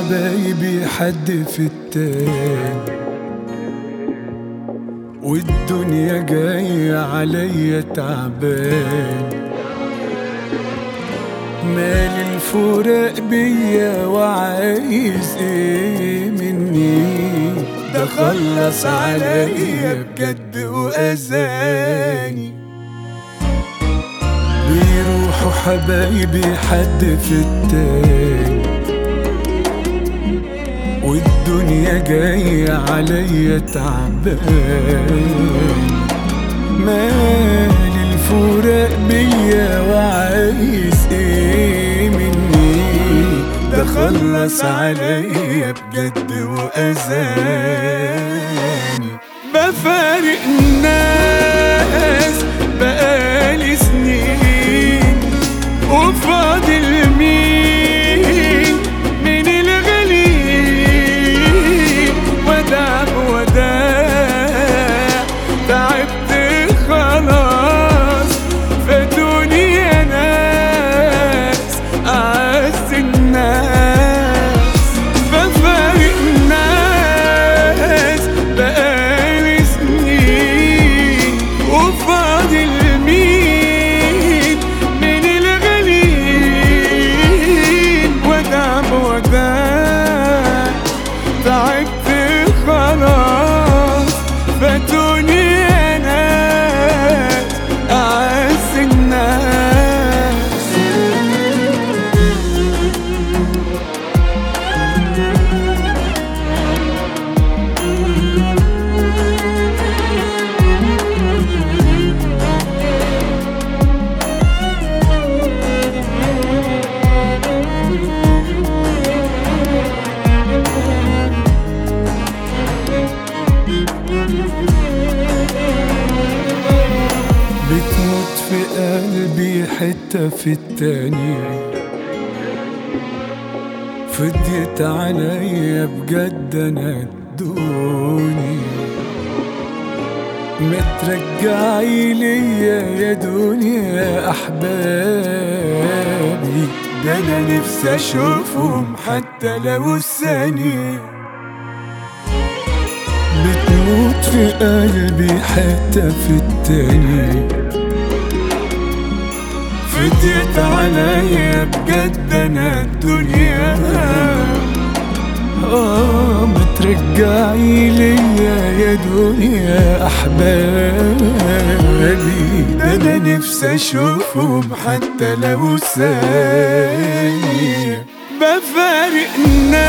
حبايبي حد في التاني والدنيا جاية عليا تعبان مال الفراق بيا وعايز ايه مني ده خلص عليا بجد وأذاني بيروحوا حبايبي حد في التاني والدنيا جاية عليا تعبان مال الفراق بيا وعايز ايه مني ده خلص عليا بجد وأذاني بفارق الناس بقالي سنين وفاضل مين من الغليل وداع وداع تعبت خلاص فاتوني يا ناس أعز الناس بفارق ناس بقالي سنين وفاضل مين من الغليل وداع وداع تعبت خلاص فاتوني يا ناس أعز الناس بتموت في قلبي حتة في التانية فضيت عليا بجد انا الدنيا مترجعي ليا يا دنيا احبابي ده انا نفسي اشوفهم حتى لو الثانيه بتموت في قلبي حتة في التاني فديت عليا بجد انا الدنيا اه مترجعي ليا يا دنيا احبابي ده انا نفسي اشوفهم حتى لو ثانية بفارق الناس